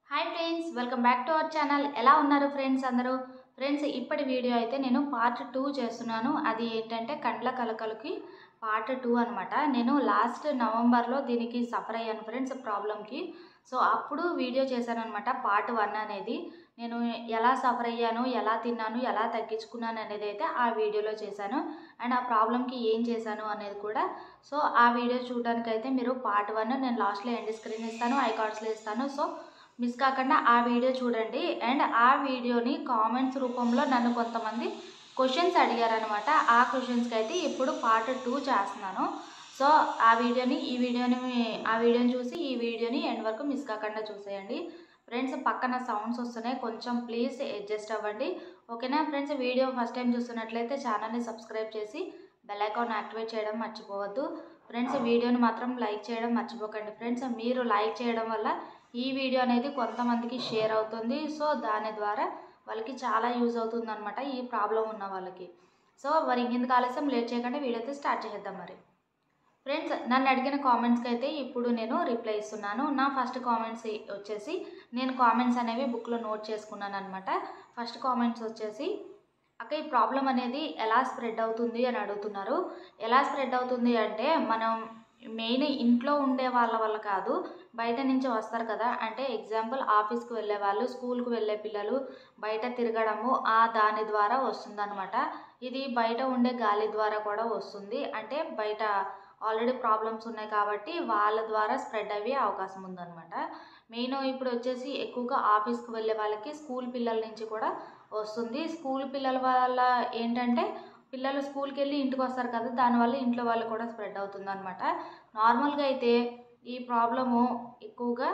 hi friends welcome back to our channel ఎలా ఉన్నారు friends అందరూ ఫ్రెండ్స్ ఇప్పటి వీడియో అయితే నేను పార్ట్ టూ చేస్తున్నాను అది ఏంటంటే కండ్ల కలకలకి పార్ట్ టూ అనమాట నేను లాస్ట్ నవంబర్లో దీనికి సఫర్ అయ్యాను ఫ్రెండ్స్ ప్రాబ్లంకి సో అప్పుడు వీడియో చేశాను అనమాట పార్ట్ వన్ అనేది నేను ఎలా సఫర్ అయ్యాను ఎలా తిన్నాను ఎలా తగ్గించుకున్నాను అనేది అయితే ఆ వీడియోలో చేశాను అండ్ ఆ ప్రాబ్లంకి ఏం చేశాను అనేది కూడా సో ఆ వీడియో చూడడానికి అయితే మీరు పార్ట్ వన్ నేను లాస్ట్లో ఎండ్ స్క్రీన్ ఇస్తాను ఐ కార్డ్స్లో ఇస్తాను సో మిస్ కాకుండా ఆ వీడియో చూడండి అండ్ ఆ వీడియోని కామెంట్స్ రూపంలో నన్ను కొంతమంది క్వశ్చన్స్ అడిగారనమాట ఆ క్వశ్చన్స్కి అయితే ఇప్పుడు పార్ట్ టూ చేస్తున్నాను సో ఆ వీడియోని ఈ వీడియోని ఆ వీడియోని చూసి ఈ వీడియోని ఎండ్ వరకు మిస్ కాకుండా చూసేయండి ఫ్రెండ్స్ పక్కన సౌండ్స్ వస్తున్నాయి కొంచెం ప్లీజ్ అడ్జస్ట్ అవ్వండి ఓకేనా ఫ్రెండ్స్ వీడియో ఫస్ట్ టైం చూస్తున్నట్లయితే ఛానల్ని సబ్స్క్రైబ్ చేసి బెల్ ఐకాన్ యాక్టివేట్ చేయడం మర్చిపోవద్దు ఫ్రెండ్స్ వీడియోని మాత్రం లైక్ చేయడం మర్చిపోకండి ఫ్రెండ్స్ మీరు లైక్ చేయడం వల్ల ఈ వీడియో అనేది కొంతమందికి షేర్ అవుతుంది సో దాని ద్వారా వాళ్ళకి చాలా యూజ్ అవుతుంది అనమాట ఈ ప్రాబ్లం ఉన్న వాళ్ళకి సో మరి ఇంకెందుకు ఆలస్యం లేట్ చేయకుండా వీడియో అయితే స్టార్ట్ చేద్దాం మరి ఫ్రెండ్స్ నన్ను అడిగిన కామెంట్స్కి అయితే ఇప్పుడు నేను రిప్లై ఇస్తున్నాను నా ఫస్ట్ కామెంట్స్ వచ్చేసి నేను కామెంట్స్ అనేవి బుక్లో నోట్ చేసుకున్నాను అనమాట ఫస్ట్ కామెంట్స్ వచ్చేసి అక్క ఈ ప్రాబ్లం అనేది ఎలా స్ప్రెడ్ అవుతుంది అని అడుగుతున్నారు ఎలా స్ప్రెడ్ అవుతుంది అంటే మనం మెయిన్ ఇంట్లో ఉండే వాళ్ళ వల్ల కాదు బయట నుంచి వస్తారు కదా అంటే ఎగ్జాంపుల్ ఆఫీస్కి వెళ్ళే వాళ్ళు స్కూల్కి వెళ్ళే పిల్లలు బయట తిరగడము ఆ దాని ద్వారా వస్తుందన్నమాట ఇది బయట ఉండే గాలి ద్వారా కూడా వస్తుంది అంటే బయట ఆల్రెడీ ప్రాబ్లమ్స్ ఉన్నాయి కాబట్టి వాళ్ళ ద్వారా స్ప్రెడ్ అయ్యే అవకాశం ఉందన్నమాట మెయిన్ ఇప్పుడు వచ్చేసి ఎక్కువగా ఆఫీస్కి వెళ్ళే వాళ్ళకి స్కూల్ పిల్లల నుంచి కూడా వస్తుంది స్కూల్ పిల్లల వల్ల ఏంటంటే పిల్లలు స్కూల్కి వెళ్ళి ఇంటికి వస్తారు కదా దానివల్ల ఇంట్లో వాళ్ళు కూడా స్ప్రెడ్ అవుతుంది అనమాట నార్మల్గా అయితే ఈ ప్రాబ్లము ఎక్కువగా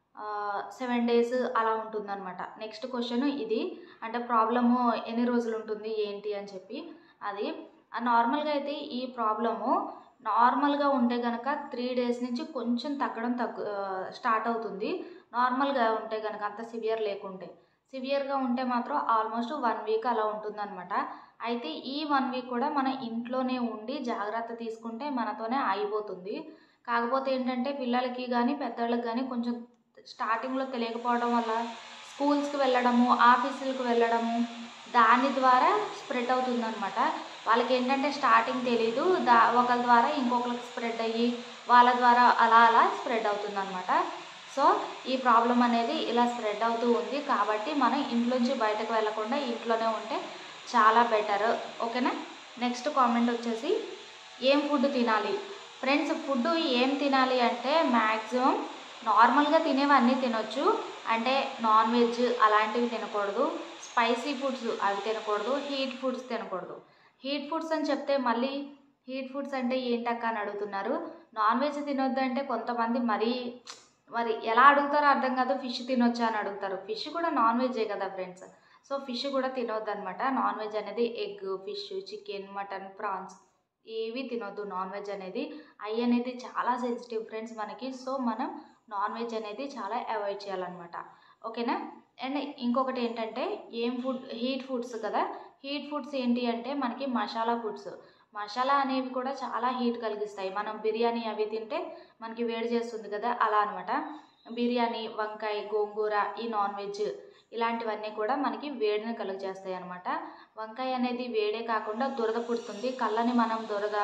సెవెన్ డేస్ అలా ఉంటుందన్నమాట నెక్స్ట్ క్వశ్చన్ ఇది అంటే ప్రాబ్లము ఎన్ని రోజులు ఉంటుంది ఏంటి అని చెప్పి అది నార్మల్గా అయితే ఈ ప్రాబ్లము నార్మల్గా ఉంటే కనుక త్రీ డేస్ నుంచి కొంచెం తగ్గడం తగ్గు స్టార్ట్ అవుతుంది నార్మల్గా ఉంటే కనుక అంత సివియర్ లేకుంటే సివియర్గా ఉంటే మాత్రం ఆల్మోస్ట్ వన్ వీక్ అలా ఉంటుందన్నమాట అయితే ఈ వన్ వీక్ కూడా మన ఇంట్లోనే ఉండి జాగ్రత్త తీసుకుంటే మనతోనే అయిపోతుంది కాకపోతే ఏంటంటే పిల్లలకి కానీ పెద్దవాళ్ళకి కానీ కొంచెం స్టార్టింగ్లో తెలియకపోవడం వల్ల స్కూల్స్కి వెళ్ళడము ఆఫీసులకు వెళ్ళడము దాని ద్వారా స్ప్రెడ్ అవుతుందన్నమాట వాళ్ళకి ఏంటంటే స్టార్టింగ్ తెలీదు దా ఒకరి ద్వారా ఇంకొకరికి స్ప్రెడ్ అయ్యి వాళ్ళ ద్వారా అలా అలా స్ప్రెడ్ అవుతుందన్నమాట సో ఈ ప్రాబ్లం అనేది ఇలా స్ప్రెడ్ అవుతూ ఉంది కాబట్టి మనం ఇంట్లోంచి బయటకు వెళ్ళకుండా ఇంట్లోనే ఉంటే చాలా బెటర్ ఓకేనా నెక్స్ట్ కామెంట్ వచ్చేసి ఏం ఫుడ్ తినాలి ఫ్రెండ్స్ ఫుడ్ ఏం తినాలి అంటే మ్యాక్సిమం నార్మల్గా తినేవన్నీ తినొచ్చు అంటే నాన్ వెజ్ అలాంటివి తినకూడదు స్పైసీ ఫుడ్స్ అవి తినకూడదు హీట్ ఫుడ్స్ తినకూడదు హీట్ ఫుడ్స్ అని చెప్తే మళ్ళీ హీట్ ఫుడ్స్ అంటే ఏంటక్క అని అడుగుతున్నారు నాన్ వెజ్ తినొద్దు అంటే కొంతమంది మరీ మరి ఎలా అడుగుతారో అర్థం కాదు ఫిష్ తినొచ్చా అని అడుగుతారు ఫిష్ కూడా నాన్ వెజ్జే కదా ఫ్రెండ్స్ సో ఫిష్ కూడా తినొద్దు అనమాట నాన్ వెజ్ అనేది egg fish chicken mutton prawns ఏవి తినొద్దు నాన్ వెజ్ అనేది అవి అనేది చాలా సెన్సిటివ్ ఫ్రెండ్స్ మనకి సో మనం నాన్ వెజ్ అనేది చాలా అవాయిడ్ చేయాలన్నమాట ఓకేనా అండ్ ఇంకొకటి ఏంటంటే ఏం ఫుడ్ హీట్ ఫుడ్స్ కదా హీట్ ఫుడ్స్ ఏంటి అంటే మనకి మసాలా ఫుడ్స్ మసాలా అనేవి కూడా చాలా హీట్ కలిగిస్తాయి మనం బిర్యానీ అవి తింటే మనకి వేడి చేస్తుంది కదా అలా అనమాట బిర్యానీ వంకాయ గోంగూర ఈ నాన్ వెజ్ ఇలాంటివన్నీ కూడా మనకి వేడిని కలుగ చేస్తాయి అనమాట వంకాయ అనేది వేడే కాకుండా దురద పుడుతుంది కళ్ళని మనం దురద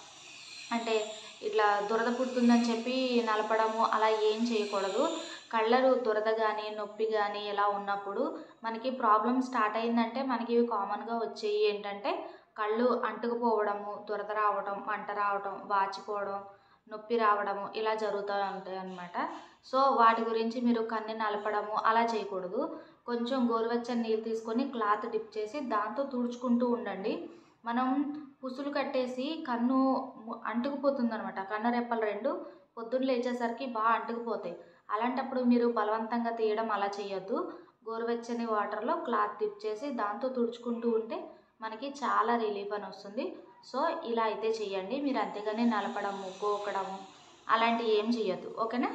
అంటే ఇట్లా దురద పుడుతుందని చెప్పి నలపడము అలా ఏం చేయకూడదు కళ్ళరు దురద కానీ నొప్పి కానీ ఇలా ఉన్నప్పుడు మనకి ప్రాబ్లం స్టార్ట్ అయిందంటే మనకి ఇవి కామన్గా వచ్చేవి ఏంటంటే కళ్ళు అంటుకుపోవడము దురద రావడం మంట రావడం వాచిపోవడం నొప్పి రావడము ఇలా జరుగుతూ ఉంటాయి అన్నమాట సో వాటి గురించి మీరు కన్ని నలపడము అలా చేయకూడదు కొంచెం గోరువెచ్చని నీళ్ళు తీసుకొని క్లాత్ డిప్ చేసి దాంతో తుడుచుకుంటూ ఉండండి మనం పుసులు కట్టేసి కన్ను అంటుకుపోతుంది అనమాట కన్ను రెప్పలు రెండు పొద్దున్న లేచేసరికి బాగా అంటుకుపోతాయి అలాంటప్పుడు మీరు బలవంతంగా తీయడం అలా చేయొద్దు గోరువెచ్చని వాటర్లో క్లాత్ డిప్ చేసి దాంతో తుడుచుకుంటూ ఉంటే మనకి చాలా రిలీఫ్ అని వస్తుంది సో ఇలా అయితే చేయండి మీరు అంతేగాని నలపడము గోకడము అలాంటివి ఏం చేయొద్దు ఓకేనా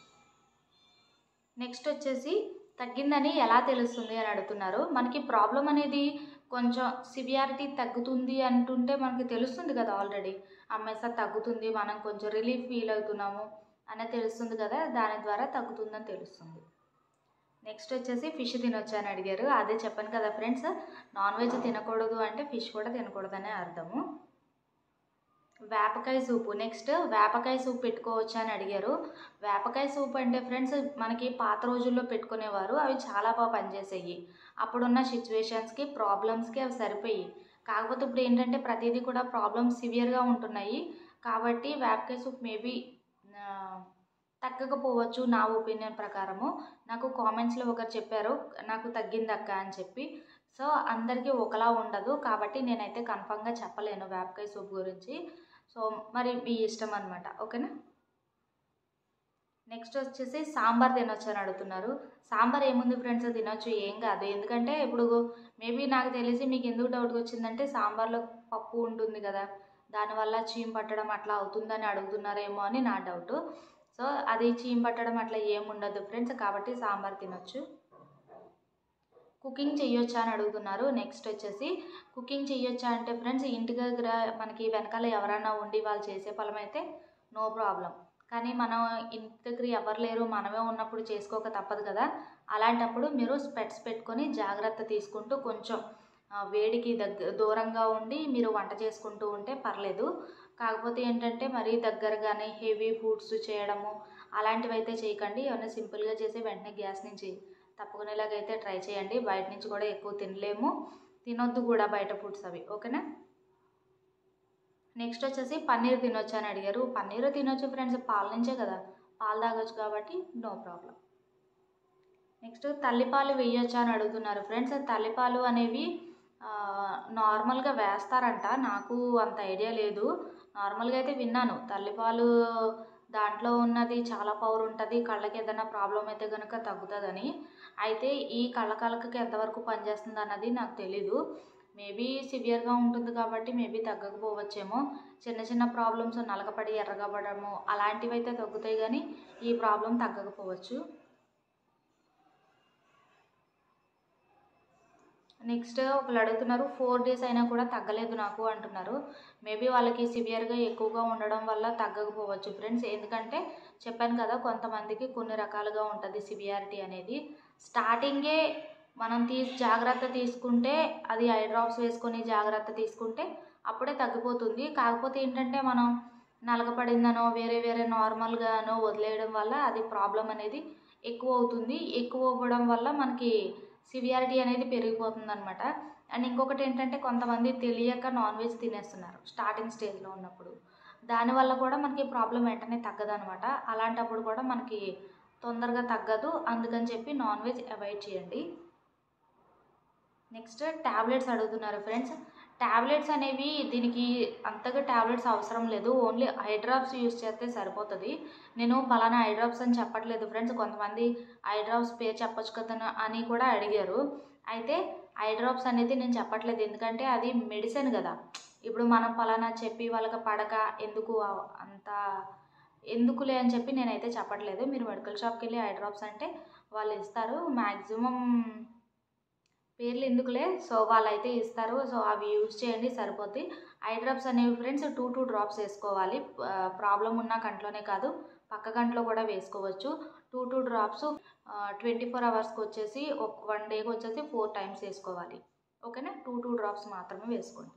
నెక్స్ట్ వచ్చేసి తగ్గిందని ఎలా తెలుస్తుంది అని అడుగుతున్నారు మనకి ప్రాబ్లం అనేది కొంచెం సివియారిటీ తగ్గుతుంది అంటుంటే మనకి తెలుస్తుంది కదా ఆల్రెడీ అమ్మేసా తగ్గుతుంది మనం కొంచెం రిలీఫ్ ఫీల్ అవుతున్నాము అనేది తెలుస్తుంది కదా దాని ద్వారా తగ్గుతుందని తెలుస్తుంది నెక్స్ట్ వచ్చేసి ఫిష్ తినొచ్చు అని అడిగారు అదే చెప్పాను కదా ఫ్రెండ్స్ నాన్ వెజ్ తినకూడదు అంటే ఫిష్ కూడా తినకూడదనే అర్థము వేపకాయ సూపు నెక్స్ట్ వేపకాయ సూప్ పెట్టుకోవచ్చు అని అడిగారు వేపకాయ సూప్ అంటే ఫ్రెండ్స్ మనకి పాత రోజుల్లో పెట్టుకునేవారు అవి చాలా బాగా పనిచేసాయి అప్పుడున్న సిచ్యువేషన్స్కి ప్రాబ్లమ్స్కి అవి సరిపోయి కాకపోతే ఇప్పుడు ఏంటంటే ప్రతిదీ కూడా ప్రాబ్లమ్స్ సివియర్గా ఉంటున్నాయి కాబట్టి వేపకాయ సూప్ మేబీ తగ్గకపోవచ్చు నా ఒపీనియన్ ప్రకారము నాకు కామెంట్స్లో ఒకరు చెప్పారు నాకు తగ్గిందక్క అని చెప్పి సో అందరికీ ఒకలా ఉండదు కాబట్టి నేనైతే కన్ఫామ్గా చెప్పలేను వేపకాయ సూప్ గురించి సో మరి మీ ఇష్టం అనమాట ఓకేనా నెక్స్ట్ వచ్చేసి సాంబార్ తినొచ్చు అని అడుగుతున్నారు సాంబార్ ఏముంది ఫ్రెండ్స్ తినొచ్చు ఏం కాదు ఎందుకంటే ఇప్పుడు మేబీ నాకు తెలిసి మీకు ఎందుకు డౌట్ వచ్చిందంటే సాంబార్లో పప్పు ఉంటుంది కదా దానివల్ల చీమ్ పట్టడం అట్లా అవుతుందని అడుగుతున్నారేమో అని నా డౌట్ సో అది చీమ్ పట్టడం అట్లా ఏం ఉండదు ఫ్రెండ్స్ కాబట్టి సాంబార్ తినొచ్చు కుకింగ్ చెయ్యొచ్చా అని అడుగుతున్నారు నెక్స్ట్ వచ్చేసి కుకింగ్ చెయ్యొచ్చా అంటే ఫ్రెండ్స్ ఇంటి దగ్గర మనకి వెనకాల ఎవరైనా ఉండి వాళ్ళు చేసే ఫలం అయితే నో ప్రాబ్లం కానీ మనం ఇంటి దగ్గర ఎవరు లేరు మనమే ఉన్నప్పుడు చేసుకోక తప్పదు కదా అలాంటప్పుడు మీరు స్పెట్స్ పెట్టుకొని జాగ్రత్త తీసుకుంటూ కొంచెం ఆ, వేడికి దగ్గర దూరంగా ఉండి మీరు వంట చేసుకుంటూ ఉంటే పర్లేదు కాకపోతే ఏంటంటే మరీ దగ్గరగానే హెవీ ఫుడ్స్ చేయడము అలాంటివి అయితే చేయకండి ఏమైనా సింపుల్గా చేసి వెంటనే గ్యాస్ నుంచి తప్పుకునేలాగైతే ట్రై చేయండి బయట నుంచి కూడా ఎక్కువ తినలేము తినొద్దు కూడా బయట ఫుడ్స్ అవి ఓకేనా నెక్స్ట్ వచ్చేసి పన్నీర్ తినొచ్చు అని అడిగారు పన్నీర్ తినొచ్చు ఫ్రెండ్స్ పాల నుంచే కదా పాలు తాగొచ్చు కాబట్టి నో ప్రాబ్లం నెక్స్ట్ తల్లిపాలు వేయొచ్చా అని అడుగుతున్నారు ఫ్రెండ్స్ తల్లిపాలు అనేవి ఆ, నార్మల్గా వేస్తారంట నాకు అంత ఐడియా లేదు నార్మల్గా అయితే విన్నాను తల్లిపాలు దాంట్లో ఉన్నది చాలా పవర్ ఉంటుంది కళ్ళకి ఏదైనా ప్రాబ్లం అయితే కనుక తగ్గుతుందని అయితే ఈ కళ్ళ కళ్ళకి ఎంతవరకు పనిచేస్తుంది అన్నది నాకు తెలీదు మేబీ సివియర్గా ఉంటుంది కాబట్టి మేబీ తగ్గకపోవచ్చేమో చిన్న చిన్న ప్రాబ్లమ్స్ నలకపడి ఎర్రగబడము అలాంటివి అయితే తగ్గుతాయి కానీ ఈ ప్రాబ్లం తగ్గకపోవచ్చు నెక్స్ట్ ఒకళ్ళు అడుగుతున్నారు ఫోర్ డేస్ అయినా కూడా తగ్గలేదు నాకు అంటున్నారు మేబీ వాళ్ళకి సివియర్గా ఎక్కువగా ఉండడం వల్ల తగ్గకపోవచ్చు ఫ్రెండ్స్ ఎందుకంటే చెప్పాను కదా కొంతమందికి కొన్ని రకాలుగా ఉంటుంది సివియారిటీ అనేది స్టార్టింగే మనం తీ జాగ్రత్త తీసుకుంటే అది ఐ డ్రాప్స్ వేసుకొని జాగ్రత్త తీసుకుంటే అప్పుడే తగ్గిపోతుంది కాకపోతే ఏంటంటే మనం నలగపడిందనో వేరే వేరే నార్మల్గానో వదిలేయడం వల్ల అది ప్రాబ్లం అనేది ఎక్కువ అవుతుంది ఎక్కువ అవ్వడం వల్ల మనకి సివియారిటీ అనేది పెరిగిపోతుంది అనమాట అండ్ ఇంకొకటి ఏంటంటే కొంతమంది తెలియక నాన్ వెజ్ తినేస్తున్నారు స్టార్టింగ్ స్టేజ్లో ఉన్నప్పుడు దానివల్ల కూడా మనకి ప్రాబ్లం వెంటనే తగ్గదనమాట అలాంటప్పుడు కూడా మనకి తొందరగా తగ్గదు అందుకని చెప్పి నాన్ వెజ్ అవాయిడ్ చేయండి నెక్స్ట్ ట్యాబ్లెట్స్ అడుగుతున్నారు ఫ్రెండ్స్ ట్యాబ్లెట్స్ అనేవి దీనికి అంతగా ట్యాబ్లెట్స్ అవసరం లేదు ఓన్లీ ఐ డ్రాప్స్ యూస్ చేస్తే సరిపోతుంది నేను పలానా ఐ డ్రాప్స్ అని చెప్పట్లేదు ఫ్రెండ్స్ కొంతమంది ఐ డ్రాప్స్ పేరు చెప్పొచ్చు కదా అని కూడా అడిగారు అయితే ఐ డ్రాప్స్ అనేది నేను చెప్పట్లేదు ఎందుకంటే అది మెడిసిన్ కదా ఇప్పుడు మనం పలానా చెప్పి వాళ్ళకి పడక ఎందుకు ఆ- అంత ఎందుకులే అని చెప్పి నేనైతే చెప్పట్లేదు మీరు మెడికల్ షాప్కి వెళ్ళి ఐ డ్రాప్స్ అంటే వాళ్ళు ఇస్తారు మ్యాక్సిమం పేర్లు ఎందుకులే సో వాళ్ళైతే ఇస్తారు సో అవి యూజ్ చేయండి సరిపోద్ది ఐ డ్రాప్స్ అనేవి ఫ్రెండ్స్ టూ టూ డ్రాప్స్ వేసుకోవాలి ప్రాబ్లం ఉన్న కంట్లోనే కాదు పక్క కంట్లో కూడా వేసుకోవచ్చు two two drops twenty four అవర్స్కి వచ్చేసి ఒక వన్ డేకి వచ్చేసి ఫోర్ టైమ్స్ వేసుకోవాలి ఓకేనా టూ టూ డ్రాప్స్ మాత్రమే వేసుకోండి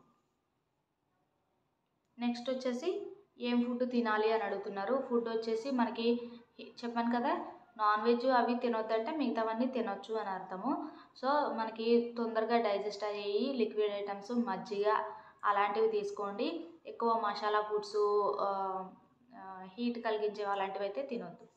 నెక్స్ట్ వచ్చేసి ఏం ఫుడ్ తినాలి అని అడుగుతున్నారు ఫుడ్ వచ్చేసి మనకి చెప్పాను కదా నాన్ వెజ్ అవి తినొద్దంటే మిగతావన్నీ తినొచ్చు అని అర్థము సో మనకి తొందరగా డైజెస్ట్ అయ్యి లిక్విడ్ ఐటమ్స్ మజ్జిగ అలాంటివి తీసుకోండి ఎక్కువ మసాలా ఫుడ్స్ హీట్ కలిగించే అలాంటివి అయితే తినొద్దు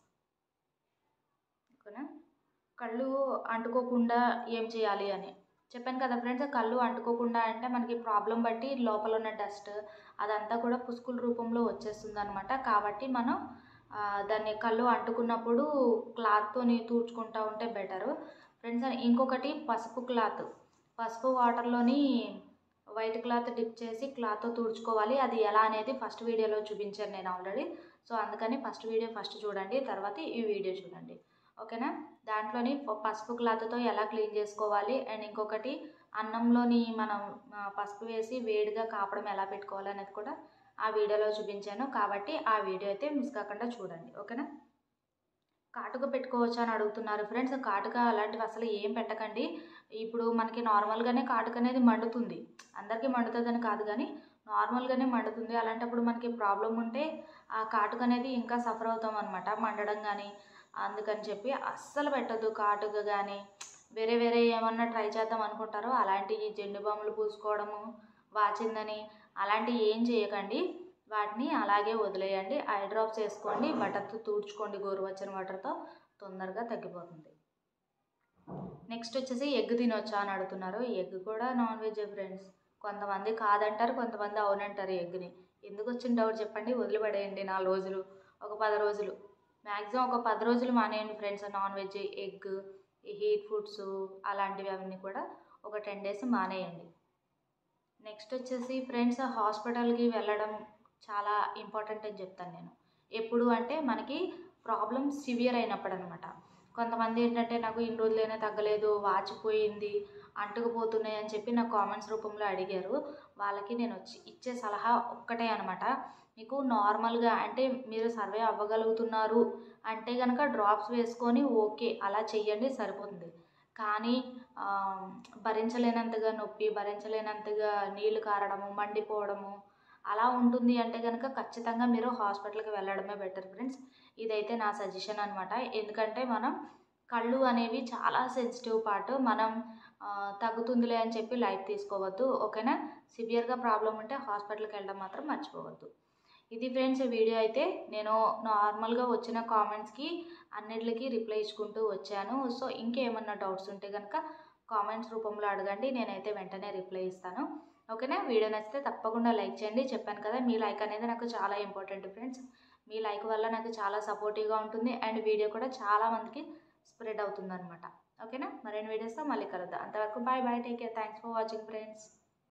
ఓకేనా కళ్ళు అంటుకోకుండా ఏం చేయాలి అని చెప్పాను కదా ఫ్రెండ్స్ కళ్ళు అంటుకోకుండా అంటే మనకి ప్రాబ్లం బట్టి లోపల ఉన్న డస్ట్ అదంతా కూడా పుసుకుల రూపంలో వచ్చేస్తుంది అనమాట కాబట్టి మనం ఆ, దాన్ని కళ్ళు అంటుకున్నప్పుడు క్లాత్తోని తూడ్చుకుంటా ఉంటే బెటరు ఫ్రెండ్స్ ఇంకొకటి పసుపు క్లాత్ పసుపు వాటర్లోని వైట్ క్లాత్ డిప్ చేసి క్లాత్తో తుడుచుకోవాలి అది ఎలా అనేది ఫస్ట్ వీడియోలో చూపించాను నేను ఆల్రెడీ సో అందుకని ఫస్ట్ వీడియో ఫస్ట్ చూడండి తర్వాత ఈ వీడియో చూడండి ఓకేనా దాంట్లోని ప- పసుపు క్లాత్తో ఎలా క్లీన్ చేసుకోవాలి అండ్ ఇంకొకటి అన్నంలోని మనం ఆ, పసుపు వేసి వేడిగా కాపడం ఎలా పెట్టుకోవాలి అనేది కూడా ఆ వీడియోలో చూపించాను కాబట్టి ఆ వీడియో అయితే మిస్ కాకుండా చూడండి ఓకేనా కాటుక పెట్టుకోవచ్చా అని అడుగుతున్నారు ఫ్రెండ్స్ కాటుక అలాంటివి అసలు ఏం పెట్టకండి ఇప్పుడు మనకి నార్మల్గానే కాటుక అనేది మండుతుంది అందరికీ మండుతుందని కాదు కానీ నార్మల్గానే మండుతుంది అలాంటప్పుడు మనకి ప్రాబ్లం ఉంటే ఆ కాటుక అనేది ఇంకా సఫర్ అవుతాం అనమాట మండడం కానీ అందుకని చెప్పి అస్సలు పెట్టద్దు కాటుక కానీ వేరే వేరే ఏమన్నా ట్రై చేద్దాం అనుకుంటారో అలాంటివి జెండు బాములు పూసుకోవడము వాచిందని అలాంటివి ఏం చేయకండి వాటిని అలాగే వదిలేయండి ఐ డ్రాప్స్ వేసుకోండి బటర్తో తూడ్చుకోండి గోరువెచ్చని వాటర్తో తొందరగా తగ్గిపోతుంది నెక్స్ట్ వచ్చేసి ఎగ్ తినొచ్చా అని అడుగుతున్నారు ఎగ్ కూడా నాన్ వెజ్ ఫ్రెండ్స్ కొంతమంది కాదంటారు కొంతమంది అవునంటారు ఎగ్ని ఎందుకు వచ్చిన డౌట్ చెప్పండి వదిలిపడేయండి నాలుగు రోజులు ఒక పది రోజులు మ్యాక్సిమం ఒక పది రోజులు మానేయండి ఫ్రెండ్స్ నాన్ వెజ్ ఎగ్ ఈ హీట్ ఫుడ్స్ అలాంటివి అవన్నీ కూడా ఒక టెన్ డేస్ మానేయండి నెక్స్ట్ వచ్చేసి ఫ్రెండ్స్ హాస్పిటల్కి వెళ్ళడం చాలా ఇంపార్టెంట్ అని చెప్తాను నేను ఎప్పుడు అంటే మనకి ప్రాబ్లం సివియర్ అయినప్పుడు అనమాట కొంతమంది ఏంటంటే నాకు ఇన్ని రోజులైనా తగ్గలేదు వాచిపోయింది అంటుకుపోతున్నాయి అని చెప్పి నాకు కామెంట్స్ రూపంలో అడిగారు వాళ్ళకి నేను వచ్చి ఇచ్చే సలహా ఒక్కటే అనమాట మీకు నార్మల్గా అంటే మీరు సర్వే అవ్వగలుగుతున్నారు అంటే కనుక డ్రాప్స్ వేసుకొని ఓకే అలా చెయ్యండి సరిపోతుంది కానీ ఆ, భరించలేనంతగా నొప్పి భరించలేనంతగా నీళ్లు కారడము మండిపోవడము అలా ఉంటుంది అంటే కనుక ఖచ్చితంగా మీరు హాస్పిటల్కి వెళ్ళడమే బెటర్ ఫ్రెండ్స్ ఇదైతే నా సజెషన్ అనమాట ఎందుకంటే మనం కళ్ళు అనేవి చాలా సెన్సిటివ్ పార్ట్ మనం ఆ, తగ్గుతుందిలే అని చెప్పి లైట్ తీసుకోవద్దు ఓకేనా సివియర్గా ప్రాబ్లం ఉంటే హాస్పిటల్కి వెళ్ళడం మాత్రం మర్చిపోవద్దు ఇది ఫ్రెండ్స్ ఈ వీడియో అయితే నేను నార్మల్గా వచ్చిన కామెంట్స్కి అన్నిటికి రిప్లై ఇచ్చుకుంటూ వచ్చాను సో ఇంకేమన్నా డౌట్స్ ఉంటే కనుక కామెంట్స్ రూపంలో అడగండి నేనైతే వెంటనే రిప్లై ఇస్తాను ఓకేనా వీడియో నచ్చితే తప్పకుండా లైక్ చేయండి చెప్పాను కదా మీ లైక్ అనేది నాకు చాలా ఇంపార్టెంట్ ఫ్రెండ్స్ మీ లైక్ వల్ల నాకు చాలా సపోర్టివ్గా ఉంటుంది అండ్ వీడియో కూడా చాలా మందికి స్ప్రెడ్ అవుతుంది అనమాట ఓకేనా మరిన్ని వీడియోస్తో మళ్ళీ కలుద్దాం అంతవరకు bye bye take care thanks for watching friends